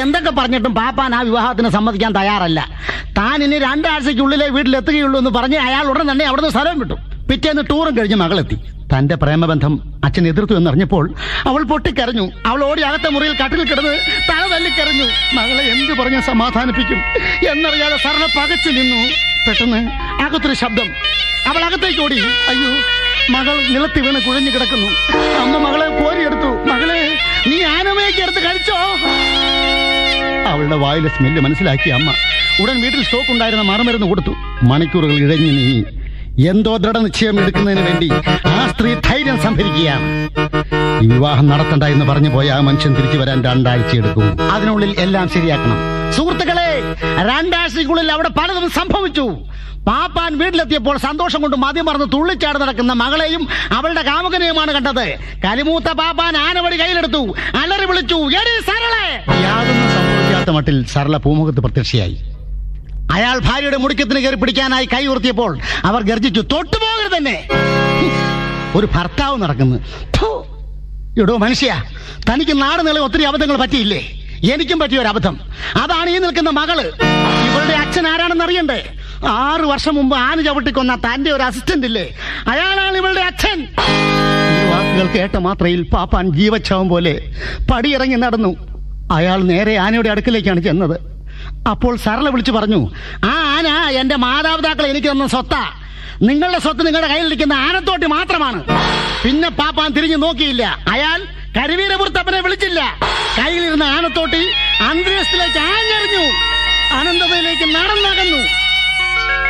എന്തൊക്കെ പറഞ്ഞിട്ടും പാപ്പാൻ ആ വിവാഹത്തിന് സമ്മതിക്കാൻ തയ്യാറല്ല താൻ ഇനി രണ്ടാഴ്ചയ്ക്കുള്ളിലെ വീട്ടിലെത്തുകയുള്ളൂ എന്ന് പറഞ്ഞ് അയാൾ ഉടൻ തന്നെ അവിടുന്ന് സ്ഥലം വിട്ടു പിറ്റേന്ന് ടൂറും കഴിഞ്ഞ് മകളെത്തി തന്റെ പ്രേമബന്ധം അച്ഛൻ എതിർത്തു എന്നറിഞ്ഞപ്പോൾ അവൾ പൊട്ടിക്കരഞ്ഞു അവൾ ഓടി അകത്തെ മുറിയിൽ കട്ടിൽ കിടന്ന് തല തല്ലിക്കരഞ്ഞു മകളെ എന്ത് പറഞ്ഞ് സമാധാനിപ്പിക്കും എന്നറിയാതെ സരള പകച്ചു നിന്നു പെട്ടെന്ന് അകത്തൊരു ശബ്ദം അവൾ അകത്തേക്ക് ഓടി അയ്യോ മകൾ നിലത്ത് വീണ് കുഴഞ്ഞു കിടക്കുന്നു അമ്മ മകളെ കോരിയെടുത്തു മകളെ നീ ആനമയൊക്കെ എടുത്ത് കഴിച്ചോ അവളുടെ വായിലെ സ്മെല്ല് മനസ്സിലാക്കിയ അമ്മ ഉടൻ വീട്ടിൽ സ്റ്റോക്ക് ഉണ്ടായിരുന്ന മറുമരുന്ന് കൊടുത്തു മണിക്കൂറുകൾ ഇഴഞ്ഞു നീങ്ങി എന്തോ ദൃഢനിശ്ചയം എടുക്കുന്നതിന് വേണ്ടി ആ സ്ത്രീ ധൈര്യം സംഭരിക്കുകയാണ് ഈ വിവാഹം നടത്തണ്ട എന്ന് പറഞ്ഞു പോയ ആ മനുഷ്യൻ തിരിച്ചു വരാൻ രണ്ടാഴ്ച എടുക്കും അതിനുള്ളിൽ എല്ലാം ശരിയാക്കണം സുഹൃത്തുക്കളെ രണ്ടാഴ്ചയ്ക്കുള്ളിൽ അവിടെ പലതും സംഭവിച്ചു പാപ്പാൻ വീട്ടിലെത്തിയപ്പോൾ സന്തോഷം കൊണ്ട് മതി മറന്ന് തുള്ളിച്ചാട് നടക്കുന്ന മകളെയും അവളുടെ കാമുകനെയുമാണ് കണ്ടത് കലിമൂത്ത പാപ്പാൻ ആനവടി കയ്യിലെടുത്തു അലറി വിളിച്ചു "എടീ സരളെ യാതൊന്നും സംഭവിക്കാത്ത മട്ടിൽ സരള പൂമുഖത്ത് പ്രത്യക്ഷയായി അയാൾ ഭാര്യയുടെ മുടിക്കത്തിന് കയറി പിടിക്കാനായി കൈ ഉയർത്തിയപ്പോൾ അവർ ഗർജിച്ചു തൊട്ടുപോകരുത് തന്നെ ഹും, ഒരു ഭർത്താവ് നടക്കുന്നു ഫു, എടോ മനുഷ്യ തനിക്ക് നാട് നീളെ ഒത്തിരി അബദ്ധങ്ങൾ പറ്റിയില്ലേ എനിക്കും പറ്റിയ ഒരു അബദ്ധം അതാണ് ഈ നിൽക്കുന്ന മകള് ഇവളുടെ അച്ഛൻ ആരാണെന്ന് അറിയണ്ടേ ആറു വർഷം മുമ്പ് ആന ചവിട്ടിക്കൊന്ന തന്റെ ഒരു അസിസ്റ്റന്റ് ഇല്ലേ അയാളാണ് ഇവളുടെ അച്ഛൻ ഈ വാക്കുകൾ കേട്ട മാത്രയിൽ പാപ്പാൻ ജീവച്ഛവം പോലെ പടിയിറങ്ങി നടന്നു അയാൾ നേരെ ആനയുടെ അടുക്കിലേക്കാണ് ചെന്നത് അപ്പോൾ സരള വിളിച്ചു പറഞ്ഞു ആ ആന എന്റെ മാതാപിതാക്കൾ എനിക്ക് തന്ന സ്വത്താ നിങ്ങളുടെ സ്വത്ത് നിങ്ങളുടെ കയ്യിലിരിക്കുന്ന ആനത്തോട്ടി മാത്രമാണ് പിന്നെ പാപ്പാൻ തിരിഞ്ഞു നോക്കിയില്ല അയാൾ കരുവീരപുരത്തപ്പനെ വിളിച്ചില്ല കയ്യിലിരുന്ന ആനത്തോട്ടി അന്തരീക്ഷത്തിലേക്ക് ആഞ്ഞെറിഞ്ഞു അനന്തതയിലേക്ക് നടന്നകന്നു